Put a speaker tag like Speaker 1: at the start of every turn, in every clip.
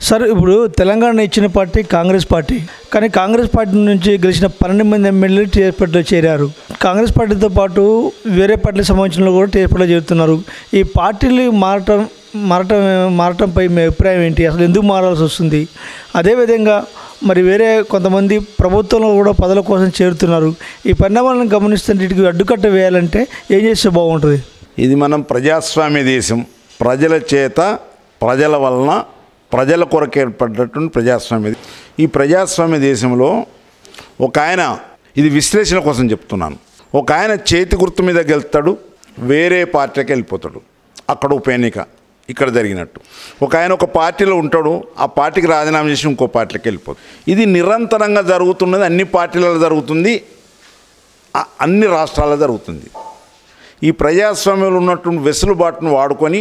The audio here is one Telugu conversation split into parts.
Speaker 1: సార్ ఇప్పుడు తెలంగాణ ఇచ్చిన పార్టీ కాంగ్రెస్ పార్టీ కానీ కాంగ్రెస్ పార్టీ నుంచి గెలిచిన పన్నెండు మంది ఎమ్మెల్యేలు టీఆర్ఎస్ పార్టీలో చేరారు కాంగ్రెస్ పార్టీతో పాటు వేరే పార్టీలకు సంబంధించిన వాళ్ళు కూడా టీఆర్ఎస్ పార్టీలో చేరుతున్నారు ఈ పార్టీలు మారటం మారటం మారటంపై మీ అభిప్రాయం ఏంటి అసలు ఎందుకు మారాల్సి వస్తుంది అదేవిధంగా మరి వేరే కొంతమంది ప్రభుత్వంలో కూడా పదవుల కోసం చేరుతున్నారు ఈ పరిణామాలను గమనిస్తుంటే వీటికి అడ్డుకట్ట వేయాలంటే ఏం చేస్తే బాగుంటుంది
Speaker 2: ఇది మనం ప్రజాస్వామ్య దేశం ప్రజల చేత ప్రజల వలన ప్రజల కొరకు ఏర్పడ్డటువంటి ప్రజాస్వామ్య ఈ ప్రజాస్వామ్య దేశంలో ఒక ఆయన ఇది విశ్లేషణ కోసం చెప్తున్నాను ఒక ఆయన చేతి గుర్తు మీద గెలుస్తాడు వేరే పార్టీకి వెళ్ళిపోతాడు అక్కడ ఉప ఎన్నిక ఇక్కడ జరిగినట్టు ఒక ఆయన ఒక పార్టీలో ఉంటాడు ఆ పార్టీకి రాజీనామా చేసి ఇంకో పార్టీకి వెళ్ళిపోతాడు ఇది నిరంతరంగా జరుగుతున్నది అన్ని పార్టీలలో జరుగుతుంది అ- అన్ని రాష్ట్రాల్లో జరుగుతుంది ఈ ప్రజాస్వామ్యంలో ఉన్నటువంటి వెసులుబాటును వాడుకొని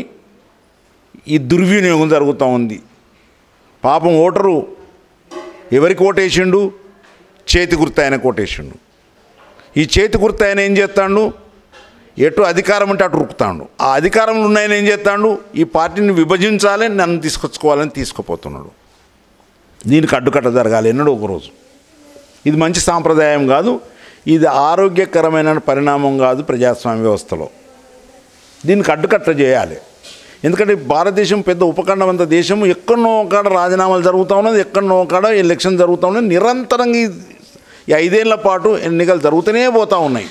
Speaker 2: ఈ దుర్వినియోగం జరుగుతూ ఉంది పాపం ఓటరు ఎవరికి ఓటేసిండు చేతి గుర్తు ఆయన ఓటేసిండు ఈ చేతి గుర్తు ఆయన ఏం చేస్తాడు ఎటు అధికారం ఉంటే అటు రుక్కుతాడు ఆ అధికారంలో ఉన్న ఆయన ఏం చేస్తాడు ఈ పార్టీని విభజించాలి నన్ను తీసుకొచ్చుకోవాలని తీసుకుపోతున్నాడు దీనికి అడ్డుకట్ట జరగాలి ఎన్నడో ఒకరోజు ఇది మంచి సాంప్రదాయం కాదు ఇది ఆరోగ్యకరమైన పరిణామం కాదు ప్రజాస్వామ్య వ్యవస్థలో దీనికి అడ్డుకట్ట చేయాలి ఎందుకంటే భారతదేశం పెద్ద ఉపఖండం అంత దేశం ఎక్కడనో కాడ రాజీనామాలు జరుగుతూ ఉన్నది ఎక్కడనో కాడ ఎలక్షన్ జరుగుతూ ఉన్నది నిరంతరంగా ఈ- ఈ ఐదేళ్ల పాటు ఎన్నికలు జరుగుతూనే పోతూ ఉన్నాయి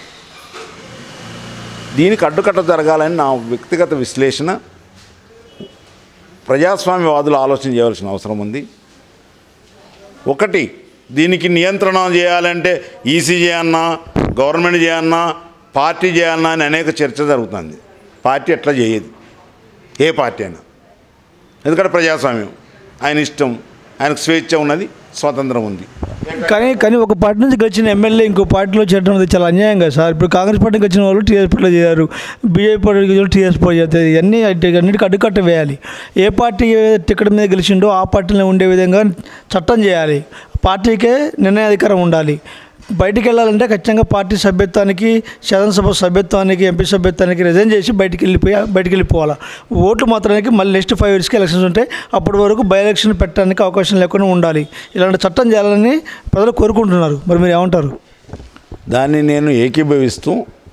Speaker 2: దీనికి అడ్డుకట్ట జరగాలని నా వ్యక్తిగత విశ్లేషణ ప్రజాస్వామ్యవాదులు ఆలోచన చేయవలసిన అవసరం ఉంది ఒకటి దీనికి నియంత్రణ చేయాలంటే ఈసీ చేయన్నా గవర్నమెంట్ చేయన్నా పార్టీ చేయాలన్నా అని అనేక చర్చ జరుగుతుంది పార్టీ ఎట్లా చేయదు ఏ పార్టీ అయినా ఎందుకంటే ప్రజాస్వామ్యం ఆయన ఇష్టం ఆయనకు స్వేచ్ఛ ఉన్నది స్వాతంత్రం ఉంది
Speaker 1: కానీ కానీ ఒక పార్టీ నుంచి గెలిచిన ఎమ్మెల్యే ఇంకో పార్టీలో చేరడం అనేది చాలా అన్యాయం కదా సార్ ఇప్పుడు కాంగ్రెస్ పార్టీకి వచ్చిన వాళ్ళు టీఆర్ఎస్ పార్టీలో చేరారు బీజేపీ పార్టీకి వచ్చిన టీఆర్ఎస్ పార్టీ చేస్తారు ఇవన్నీ అట్టి- అన్నిటికీ అడ్డుకట్ట వేయాలి ఏ పార్టీ ఏ టికెట్ మీద గెలిచిండో ఆ పార్టీలో ఉండే విధంగా చట్టం చేయాలి పార్టీకే నిర్ణయాధికారం ఉండాలి బయటికి వెళ్ళాలంటే ఖచ్చితంగా పార్టీ సభ్యత్వానికి శాసనసభ సభ్యత్వానికి ఎంపీ సభ్యత్వానికి రిజైన్ చేసి బయటికి వెళ్ళిపోయి బయటికి వెళ్ళిపోవాలి ఓట్లు మాత్రానికి మళ్ళీ నెక్స్ట్ ఫైవ్ ఇయర్స్కి ఎలక్షన్స్ ఉంటాయి అప్పటి వరకు బై ఎలక్షన్ పెట్టడానికి అవకాశం లేకుండా ఉండాలి ఇలాంటి చట్టం చేయాలని ప్రజలు కోరుకుంటున్నారు మరి మీరు ఏమంటారు
Speaker 2: దాన్ని నేను ఏకీభవిస్తూ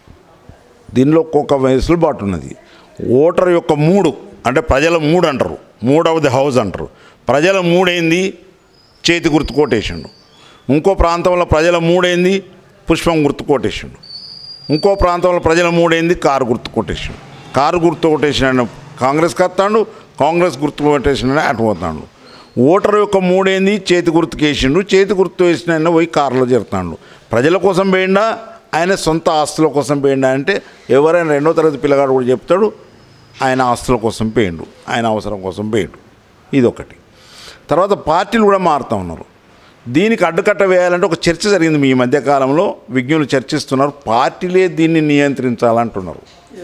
Speaker 2: దీనిలో ఒక్కొక్క వెసులుబాటు ఉన్నది ఓటర్ యొక్క మూడు అంటే ప్రజల మూడు అంటారు మూడవది హౌస్ అంటారు ప్రజల మూడైంది చేతి గుర్తు కొటేషన్డు ఇంకో ప్రాంతంలో ప్రజల మూడైంది పుష్పం గుర్తు కొటేషన్డు ఇంకో ప్రాంతంలో ప్రజల మూడైంది కారు గుర్తు కొటేషన్ కారు గుర్తు కొటేషన్ అని కాంగ్రెస్ కత్తాడు కాంగ్రెస్ గుర్తు కొటేషన్ అని అటు పోతాడు ఓటర్ యొక్క మూడేంది చేతి గుర్తుకు వేసిండు చేతి గుర్తు వేసిన ఆయన పోయి కారులో చేరుతాడు ప్రజల కోసం పోయిండా ఆయన సొంత ఆస్తుల కోసం పోయిండా అంటే ఎవరైనా రెండో తరగతి పిల్లగాడు కూడా చెప్తాడు ఆయన ఆస్తుల కోసం పోయిండు ఆయన అవసరం కోసం పోయిండు ఇదొకటి తర్వాత పార్టీలు కూడా మారుతూ ఉన్నారు దీనికి అడ్డుకట్ట వేయాలంటే ఒక చర్చ జరిగింది మీ మధ్యకాలంలో విజ్ఞులు చర్చిస్తున్నారు పార్టీలే దీన్ని నియంత్రించాలంటున్నారు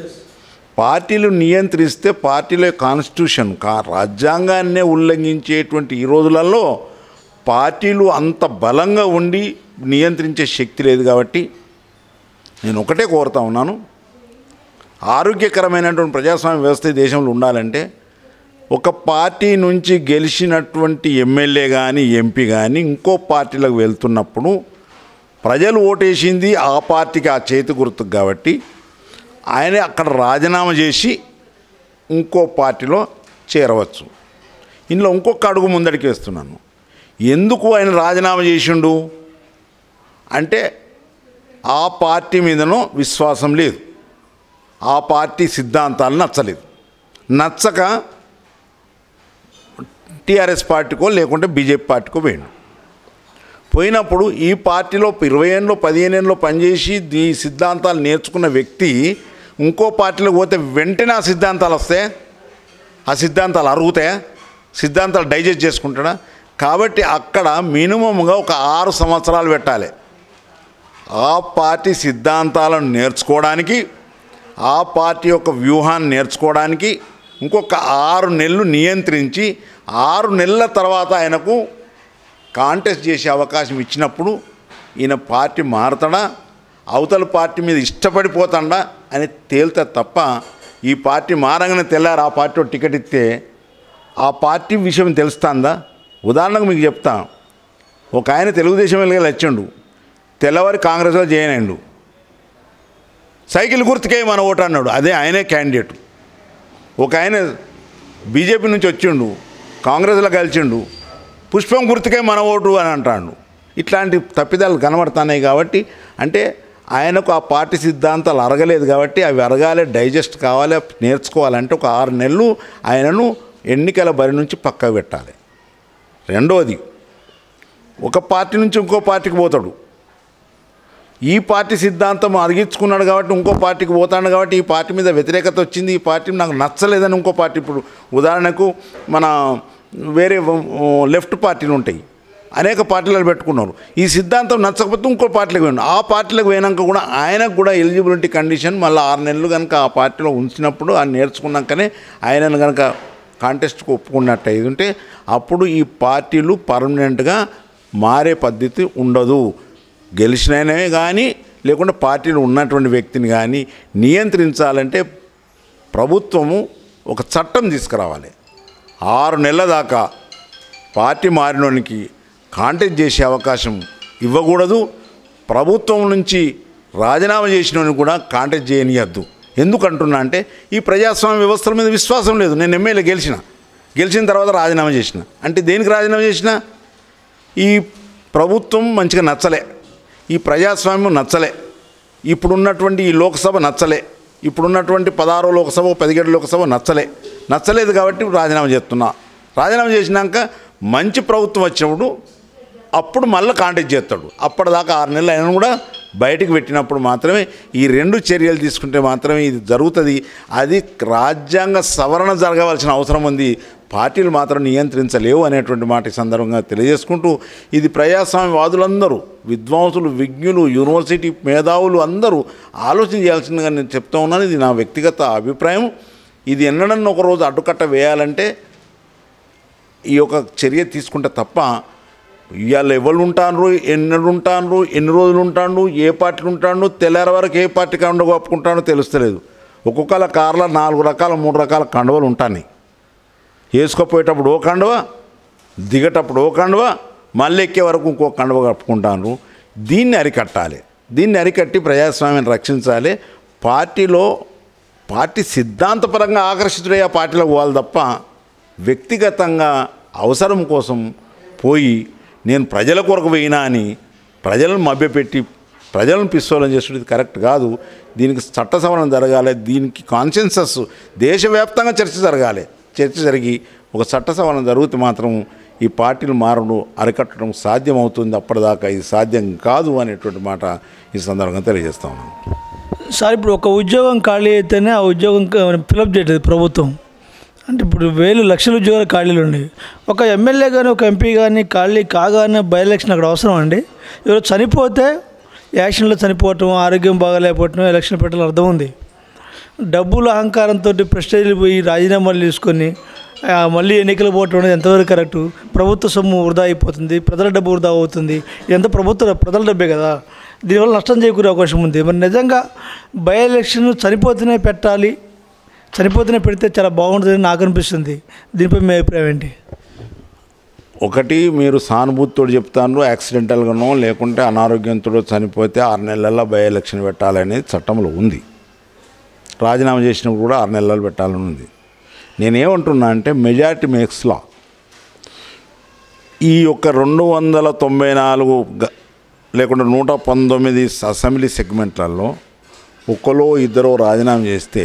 Speaker 2: పార్టీలు నియంత్రిస్తే పార్టీల కాన్స్టిట్యూషన్ కా రాజ్యాంగాన్నే ఉల్లంఘించేటువంటి ఈ రోజులలో పార్టీలు అంత బలంగా ఉండి నియంత్రించే శక్తి లేదు కాబట్టి నేను ఒకటే కోరుతా ఉన్నాను ఆరోగ్యకరమైనటువంటి ప్రజాస్వామ్య వ్యవస్థ ఈ దేశంలో ఉండాలంటే ఒక పార్టీ నుంచి గెలిచినటువంటి ఎమ్మెల్యే కానీ ఎంపీ కానీ ఇంకో పార్టీలకు వెళ్తున్నప్పుడు ప్రజలు ఓటేసింది ఆ పార్టీకి ఆ చేతి గుర్తుకు కాబట్టి ఆయన అక్కడ రాజీనామా చేసి ఇంకో పార్టీలో చేరవచ్చు ఇందులో ఇంకొక అడుగు ముందడికి వేస్తున్నాను ఎందుకు ఆయన రాజీనామా చేసిండు అంటే ఆ పార్టీ మీదనో విశ్వాసం లేదు ఆ పార్టీ సిద్ధాంతాలు నచ్చలేదు నచ్చక టీఆర్ఎస్ పార్టీకో లేకుంటే బీజేపీ పార్టీకో పోయిండు పోయినప్పుడు ఈ పార్టీలో ఇరవై ఏళ్ళలో పదిహేను ఏళ్ళలో పనిచేసి ఈ సిద్ధాంతాలు నేర్చుకున్న వ్యక్తి ఇంకో పార్టీలోకి పోతే వెంటనే ఆ సిద్ధాంతాలు వస్తాయి ఆ సిద్ధాంతాలు అరుగుతాయా సిద్ధాంతాలు డైజెస్ట్ చేసుకుంటాడా కాబట్టి అక్కడ మినిమంగా ఒక ఆరు సంవత్సరాలు పెట్టాలి ఆ పార్టీ సిద్ధాంతాలను నేర్చుకోవడానికి ఆ పార్టీ యొక్క వ్యూహాన్ని నేర్చుకోవడానికి ఇంకొక ఆరు నెలలు నియంత్రించి ఆరు నెలల తర్వాత ఆయనకు కాంటెస్ట్ చేసే అవకాశం ఇచ్చినప్పుడు ఈయన పార్టీ మారతాడా అవతల పార్టీ మీద ఇష్టపడిపోతాడా అని తేలితే తప్ప ఈ పార్టీ మారంగానే తెల్లారు ఆ పార్టీ టికెట్ ఇస్తే ఆ పార్టీ విషయం తెలుస్తుందా ఉదాహరణకు మీకు చెప్తా ఒక ఆయన తెలుగుదేశం వెళ్ళి వచ్చిండు తెల్లవారి కాంగ్రెస్లో జాయిన్ అయిండు సైకిల్ గుర్తుకే మన ఓటు అన్నాడు అదే ఆయనే క్యాండిడేట్ ఒక ఆయన బీజేపీ నుంచి వచ్చిండు కాంగ్రెస్లో కలిసిండు పుష్పం గుర్తుకే మన ఓటు అని అంటాడు ఇట్లాంటి తప్పిదాలు కనబడుతున్నాయి కాబట్టి అంటే ఆయనకు ఆ పార్టీ సిద్ధాంతాలు అరగలేదు కాబట్టి అవి అరగాలి డైజెస్ట్ కావాలి నేర్చుకోవాలంటే ఒక ఆరు నెలలు ఆయనను ఎన్నికల బరి నుంచి పక్కకు పెట్టాలి రెండవది ఒక పార్టీ నుంచి ఇంకో పార్టీకి పోతాడు ఈ పార్టీ సిద్ధాంతం అరిగించుకున్నాడు కాబట్టి ఇంకో పార్టీకి పోతాడు కాబట్టి ఈ పార్టీ మీద వ్యతిరేకత వచ్చింది ఈ పార్టీ నాకు నచ్చలేదని ఇంకో పార్టీ ఇప్పుడు ఉదాహరణకు మన వేరే లెఫ్ట్ పార్టీలు ఉంటాయి అనేక పార్టీలు పెట్టుకున్నారు ఈ సిద్ధాంతం నచ్చకపోతే ఇంకో పార్టీలకు పోయినాడు ఆ పార్టీలకు పోయినాక కూడా ఆయనకు కూడా ఎలిజిబిలిటీ కండిషన్ మళ్ళీ ఆరు నెలలు కనుక ఆ పార్టీలో ఉంచినప్పుడు ఆయన నేర్చుకున్నాకనే ఆయనను కనుక కాంటెస్ట్కి ఒప్పుకున్నట్టు అయి ఉంటే అప్పుడు ఈ పార్టీలు పర్మనెంట్గా మారే పద్ధతి ఉండదు గెలిచిననే కానీ లేకుంటే పార్టీలో ఉన్నటువంటి వ్యక్తిని కానీ నియంత్రించాలంటే ప్రభుత్వము ఒక చట్టం తీసుకురావాలి ఆరు నెలల దాకా పార్టీ మారినోనికి కాంటాక్ట్ చేసే అవకాశం ఇవ్వకూడదు ప్రభుత్వం నుంచి రాజీనామా చేసినోని కూడా కాంటాక్ట్ చేయనియద్దు ఎందుకంటున్నా అంటే ఈ ప్రజాస్వామ్య వ్యవస్థల మీద విశ్వాసం లేదు నేను ఎమ్మెల్యే గెలిచిన గెలిచిన తర్వాత రాజీనామా చేసిన అంటే దేనికి రాజీనామా చేసిన ఈ ప్రభుత్వం మంచిగా నచ్చలే ఈ ప్రజాస్వామ్యం నచ్చలే ఇప్పుడున్నటువంటి ఈ లోక్సభ నచ్చలే ఇప్పుడున్నటువంటి పదహారో లోక్సభ పదిహేడు లోక్సభ నచ్చలే నచ్చలేదు కాబట్టి రాజీనామా చేస్తున్నా రాజీనామా చేసినాక మంచి ప్రభుత్వం వచ్చినప్పుడు అప్పుడు మళ్ళీ కాంటాక్ట్ చేస్తాడు అప్పటిదాకా ఆరు నెలలు అయినా కూడా బయటికి పెట్టినప్పుడు మాత్రమే ఈ రెండు చర్యలు తీసుకుంటే మాత్రమే ఇది జరుగుతుంది అది రాజ్యాంగ సవరణ జరగవలసిన అవసరం ఉంది పార్టీలు మాత్రం నియంత్రించలేవు అనేటువంటి మాట ఈ సందర్భంగా తెలియజేసుకుంటూ ఇది ప్రజాస్వామ్యవాదులందరూ విద్వాంసులు విజ్ఞులు యూనివర్సిటీ మేధావులు అందరూ ఆలోచన చేయాల్సిందిగా నేను చెప్తా ఉన్నాను ఇది నా వ్యక్తిగత అభిప్రాయం ఇది ఎన్నడన్నా ఒకరోజు అడ్డుకట్ట వేయాలంటే ఈ యొక్క చర్య తీసుకుంటే తప్ప ఇవాళ ఎవరు ఉంటారు ఎన్నడు ఉంటారు ఎన్ని రోజులు ఉంటాడు ఏ పార్టీలు ఉంటాడు తెల్లారి వరకు ఏ పార్టీ కండ ఒప్పుకుంటాడో తెలుస్తలేదు ఒక్కొక్కల కార్లో నాలుగు రకాల మూడు రకాల కండువలు ఉంటాయి వేసుకోపోయేటప్పుడు ఓ కండువ దిగేటప్పుడు ఓ కండువ మళ్ళీ ఎక్కే వరకు ఇంకో కండువ కప్పుకుంటాను దీన్ని అరికట్టాలి దీన్ని అరికట్టి ప్రజాస్వామ్యాన్ని రక్షించాలి పార్టీలో పార్టీ సిద్ధాంతపరంగా ఆకర్షితుడయ్యే ఆ పార్టీలోకి పోవాలి తప్ప వ్యక్తిగతంగా అవసరం కోసం పోయి నేను ప్రజల కొరకు పోయినా అని ప్రజలను మభ్యపెట్టి ప్రజలను పిస్తోలం చేసుడు కరెక్ట్ కాదు దీనికి చట్ట సవరణ జరగాలి దీనికి కాన్సెన్సస్ దేశవ్యాప్తంగా చర్చ జరగాలి చర్చ జరిగి ఒక చట్ట సవరణ జరిగితే మాత్రం ఈ పార్టీలు మారడం అరికట్టడం సాధ్యమవుతుంది అప్పటిదాకా ఇది సాధ్యం కాదు అనేటువంటి మాట ఈ సందర్భంగా తెలియజేస్తా ఉన్నాను
Speaker 1: సార్ ఇప్పుడు ఒక ఉద్యోగం ఖాళీ అయితేనే ఆ ఉద్యోగం ఫిలప్ చేయట్లేదు ప్రభుత్వం అంటే ఇప్పుడు వేలు లక్షల ఉద్యోగాలు ఖాళీలు ఉన్నాయి ఒక ఎమ్మెల్యే కానీ ఒక ఎంపీ కానీ ఖాళీ కాగానే బై ఎలక్షన్ అక్కడ అవసరం అండి ఎవరు చనిపోతే యాక్షన్లో చనిపోవటం ఆరోగ్యం బాగాలేకపోవటం ఎలక్షన్ పెట్టాలని అర్థం ఉంది డబ్బుల అహంకారంతో ప్రెస్టేజ్లు పోయి రాజీనామాలు తీసుకొని ఆ, మళ్ళీ ఎన్నికలు పోవటం అనేది ఎంతవరకు కరెక్టు ప్రభుత్వ సొమ్ము వృధా అయిపోతుంది ప్రజల డబ్బు వృధా అవుతుంది ఇదంతా ప్రభుత్వ ప్రజల డబ్బే కదా దీనివల్ల నష్టం చేకూరే అవకాశం ఉంది మరి నిజంగా బై ఎలక్షన్ చనిపోతేనే పెట్టాలి చనిపోతేనే పెడితే చాలా బాగుంటుందని నాకు అనిపిస్తుంది దీనిపై మీ అభిప్రాయం ఏంటి
Speaker 2: ఒకటి మీరు సానుభూతితో చెప్తాను యాక్సిడెంటల్గానో లేకుంటే అనారోగ్యంతో చనిపోతే ఆరు నెలల్లో బై ఎలక్షన్ పెట్టాలనేది చట్టంలో ఉంది రాజీనామా చేసినప్పుడు కూడా ఆరు నెలలు పెట్టాలని ఉంది నేనేమంటున్నా అంటే మెజారిటీ మేక్స్ లా ఈ యొక్క రెండు వందల తొంభై నాలుగు గ- లేకుంటే నూట పంతొమ్మిది అసెంబ్లీ సెగ్మెంట్లలో ఒక్కలో ఇద్దరు రాజీనామా చేస్తే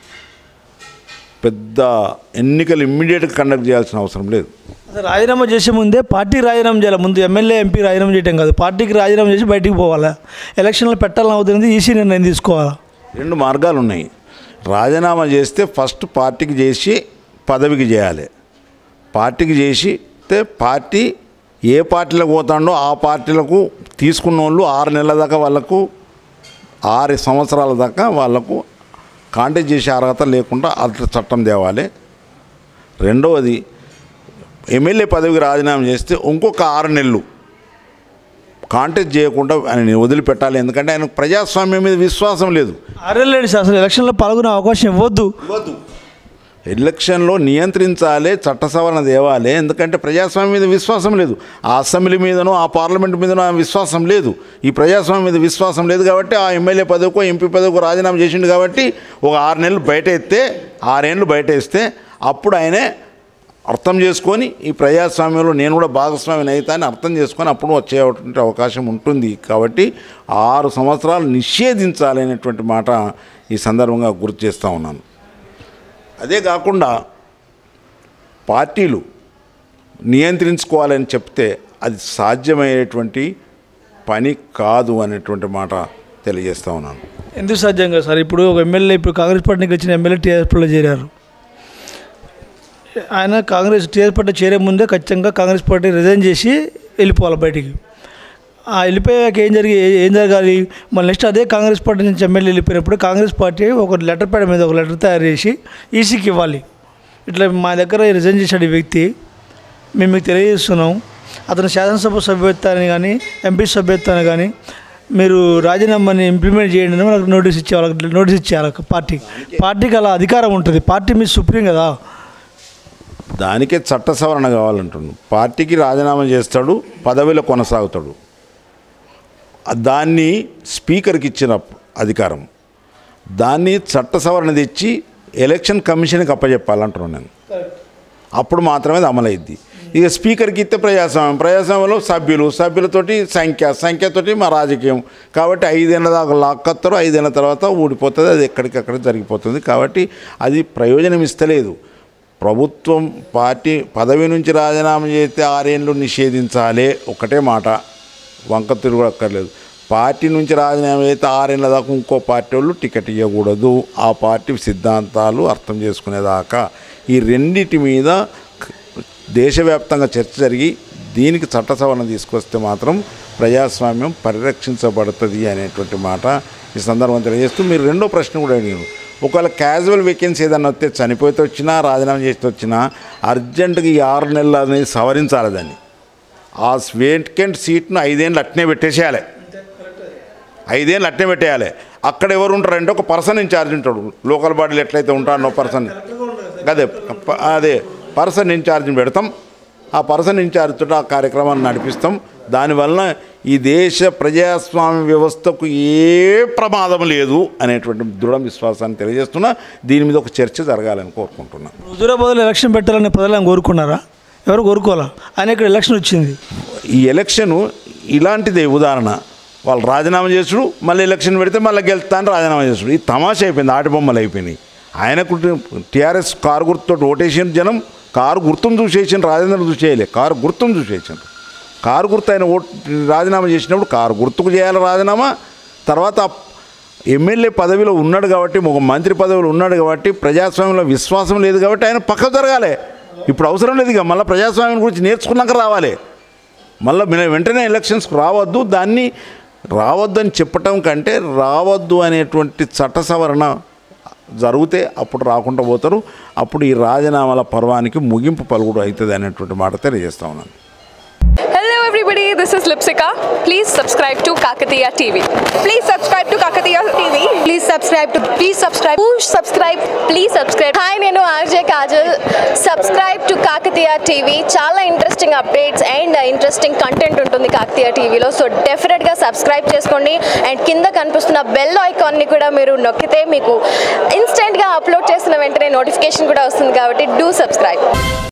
Speaker 2: పెద్ద ఎన్నికలు ఇమ్మీడియట్గా కండక్ట్ చేయాల్సిన అవసరం లేదు
Speaker 1: అసలు రాజీనామా చేసే ముందే పార్టీ రాజీనామా చేయాలి ముందు ఎమ్మెల్యే ఎంపీ రాజీనామా చేయడం కాదు పార్టీకి రాజీనామా చేసి బయటికి పోవాలా ఎలక్షన్లో పెట్టాలని అవుతుంది ఈసీ నిర్ణయం తీసుకోవాలా
Speaker 2: రెండు మార్గాలు ఉన్నాయి రాజీనామా చేస్తే ఫస్ట్ పార్టీకి చేసి పదవికి చేయాలి పార్టీకి చేసితే పార్టీ ఏ పార్టీలకు పోతాడో ఆ పార్టీలకు తీసుకున్న వాళ్ళు ఆరు నెలల దాకా వాళ్ళకు ఆరు సంవత్సరాల దాకా వాళ్ళకు కాంటాక్ట్ చేసే అర్హత లేకుండా అట్లా చట్టం తేవాలి రెండవది ఎమ్మెల్యే పదవికి రాజీనామా చేస్తే ఇంకొక ఆరు నెలలు కాంటాక్ట్ చేయకుండా ఆయన వదిలిపెట్టాలి ఎందుకంటే ఆయనకు ప్రజాస్వామ్యం మీద విశ్వాసం లేదు
Speaker 1: ఆరేళ్ళండి సార్ అసలు ఎలక్షన్లో పాల్గొనే అవకాశం ఇవ్వద్దు
Speaker 2: ఇవ్వద్దు ఎలక్షన్లో నియంత్రించాలి చట్ట సవరణ తేవాలి ఎందుకంటే ప్రజాస్వామ్యం మీద విశ్వాసం లేదు ఆ అసెంబ్లీ మీదనో ఆ పార్లమెంట్ మీదనో ఆ విశ్వాసం లేదు ఈ ప్రజాస్వామ్యం మీద విశ్వాసం లేదు కాబట్టి ఆ ఎమ్మెల్యే పదవికో ఎంపీ పదవికో రాజీనామా చేసిండు కాబట్టి ఒక ఆరు నెలలు బయట ఎత్తే ఆరేళ్ళు బయట వేస్తే అప్పుడు ఆయనే అర్థం చేసుకొని ఈ ప్రజాస్వామ్యంలో నేను కూడా భాగస్వామిని అవుతా అని అర్థం చేసుకొని అప్పుడు వచ్చేటువంటి అవకాశం ఉంటుంది కాబట్టి ఆరు సంవత్సరాలు నిషేధించాలి అనేటువంటి మాట ఈ సందర్భంగా గుర్తు చేస్తూ ఉన్నాను అదే కాకుండా పార్టీలు నియంత్రించుకోవాలని చెప్తే అది సాధ్యమయ్యేటువంటి పని కాదు అనేటువంటి మాట తెలియజేస్తూ ఉన్నాను
Speaker 1: ఎందుకు సాధ్యంగా సార్ ఇప్పుడు ఒక ఎమ్మెల్యే ఇప్పుడు కాంగ్రెస్ పార్టీకి వచ్చిన ఎమ్మెల్యే టీఆర్ఎస్లో చేరారు ఆయన కాంగ్రెస్ టీఆర్ఎస్ పార్టీ చేరే ముందే ఖచ్చితంగా కాంగ్రెస్ పార్టీ రిజైన్ చేసి వెళ్ళిపోవాలి బయటికి ఆ వెళ్ళిపోయాక ఏం జరిగి ఏ- ఏం జరగాలి మళ్ళీ నెక్స్ట్ అదే కాంగ్రెస్ పార్టీ నుంచి ఎమ్మెల్యే వెళ్ళిపోయినప్పుడు కాంగ్రెస్ పార్టీ ఒక లెటర్ ప్యాడ్ మీద ఒక లెటర్ తయారు చేసి ఈసీకి ఇవ్వాలి ఇట్లా మా దగ్గర రిజైన్ చేశాడు ఈ వ్యక్తి మేము మీకు తెలియజేస్తున్నాం అతను శాసనసభ సభ్యత్వాన్ని కానీ ఎంపీ సభ్యత్వాన్ని కానీ మీరు రాజీనామాని ఇంప్లిమెంట్ చేయండి అని మనకు నోటీస్ ఇచ్చే వాళ్ళకి నోటీస్ ఇచ్చేయాలి పార్టీకి పార్టీకి అలా అధికారం ఉంటుంది పార్టీ మీ సుప్రీం కదా
Speaker 2: దానికే చట్ట సవరణ కావాలంటున్నాను పార్టీకి రాజీనామా చేస్తాడు పదవిలో కొనసాగుతాడు దాన్ని స్పీకర్కి ఇచ్చిన అధికారం దాన్ని చట్ట సవరణ తెచ్చి ఎలక్షన్ కమిషన్కి అప్పచెప్పాలంటున్నాను నేను అప్పుడు మాత్రమే అది అమలైద్ది ఇక స్పీకర్కి ఇస్తే ప్రజాస్వామ్యం ప్రజాస్వామ్యంలో సభ్యులు సభ్యులతోటి సంఖ్య సంఖ్యతోటి మా రాజకీయం కాబట్టి ఐదేళ్ళ దాకా లాక్కత్తారు ఐదేళ్ళ తర్వాత ఊడిపోతుంది అది ఎక్కడికక్కడ జరిగిపోతుంది కాబట్టి అది ప్రయోజనం ఇస్తలేదు ప్రభుత్వం పార్టీ పదవి నుంచి రాజీనామా చేస్తే ఆరేళ్ళు నిషేధించాలి ఒకటే మాట వంక తిరుగు అక్కర్లేదు పార్టీ నుంచి రాజీనామా చేస్తే ఆరేళ్ళ దాకా ఇంకో పార్టీ వాళ్ళు టికెట్ ఇవ్వకూడదు ఆ పార్టీ సిద్ధాంతాలు అర్థం చేసుకునేదాకా ఈ రెండిటి మీద దేశవ్యాప్తంగా చర్చ జరిగి దీనికి చట్ట సవరణ తీసుకొస్తే మాత్రం ప్రజాస్వామ్యం పరిరక్షించబడుతుంది అనేటువంటి మాట ఈ సందర్భం తెలియజేస్తూ మీరు రెండో ప్రశ్న కూడా అడిగారు ఒకవేళ క్యాజువల్ వేకెన్సీ ఏదన్నా వస్తే చనిపోతే వచ్చినా రాజీనామా చేస్తే వచ్చినా అర్జెంటుగా ఈ ఆరు నెలలు అనేది సవరించాలి దాన్ని ఆ వేకెంట్ సీట్ను ఐదేళ్ళు అట్నే పెట్టేసేయాలి ఐదేళ్ళు అట్నే పెట్టేయాలి అక్కడ ఎవరు ఉంటారంటే ఒక పర్సన్ ఇన్ఛార్జ్ ఉంటాడు లోకల్ బాడీలు ఎట్లయితే ఉంటారో పర్సన్ అదే ప- అదే పర్సన్ ఇన్ఛార్జ్ని పెడతాం ఆ పర్సన్ ఇన్ఛార్జ్ తోటి ఆ కార్యక్రమాన్ని నడిపిస్తాం దానివల్ల ఈ దేశ ప్రజాస్వామ్య వ్యవస్థకు ఏ ప్రమాదం లేదు అనేటువంటి దృఢ విశ్వాసాన్ని తెలియజేస్తున్నా దీని మీద ఒక చర్చ జరగాలని కోరుకుంటున్నాను
Speaker 1: హుజూరాబాద్లో ఎలక్షన్ పెట్టాలని ప్రజలను కోరుకున్నారా ఎవరు కోరుకోవాలా ఆయన ఇక్కడ ఎలక్షన్ వచ్చింది
Speaker 2: ఈ ఎలక్షను ఇలాంటిదే ఉదాహరణ వాళ్ళు రాజీనామా చేసుడు మళ్ళీ ఎలక్షన్ పెడితే మళ్ళీ గెలుస్తాను రాజీనామా చేసుడు ఈ తమాషా అయిపోయింది ఆట బొమ్మలు అయిపోయినాయి ఆయనకు టీఆర్ఎస్ కారు గుర్తుతో ఓటేసిన జనం కారు గుర్తును చూసేసిన రాజేంద్ర చూసేయలే కారు గుర్తును చూసేసారు కారు గుర్తు ఆయన ఓట్ రాజీనామా చేసినప్పుడు కారు గుర్తుకు చేయాలి రాజీనామా తర్వాత ఆ ఎమ్మెల్యే పదవిలో ఉన్నాడు కాబట్టి ఒక మంత్రి పదవిలో ఉన్నాడు కాబట్టి ప్రజాస్వామ్యంలో విశ్వాసం లేదు కాబట్టి ఆయన పక్కకు జరగాలి ఇప్పుడు అవసరం లేదు ఇక మళ్ళీ ప్రజాస్వామ్యం గురించి నేర్చుకున్నాక రావాలి మళ్ళీ మీరు వెంటనే ఎలక్షన్స్కి రావద్దు దాన్ని రావద్దని చెప్పటం కంటే రావద్దు అనేటువంటి చట్ట సవరణ జరిగితే అప్పుడు రాకుండా పోతారు అప్పుడు ఈ రాజీనామాల పర్వానికి ముగింపు పలుకుడు అవుతుంది అనేటువంటి మాట తెలియజేస్తా ఉన్నాను
Speaker 3: Hello everybody, this is Lipsika. Please subscribe to Kakatiya TV. Please subscribe to Kakatiya TV.
Speaker 4: Please subscribe to please subscribe
Speaker 3: Push subscribe. Please subscribe.
Speaker 4: Hi నేను RJ Kajal subscribe to Kakatiya TV చాలా interesting updates and interesting content ఉంటుంది కాకతీయ టీవీలో సో డెఫినెట్గా సబ్స్క్రైబ్ చేసుకోండి అండ్ కింద కనిపిస్తున్న బెల్ ఐకాన్ని కూడా మీరు నొక్కితే మీకు ఇన్స్టెంట్గా అప్లోడ్ చేసిన వెంటనే నోటిఫికేషన్ కూడా వస్తుంది కాబట్టి డూ సబ్స్క్రైబ్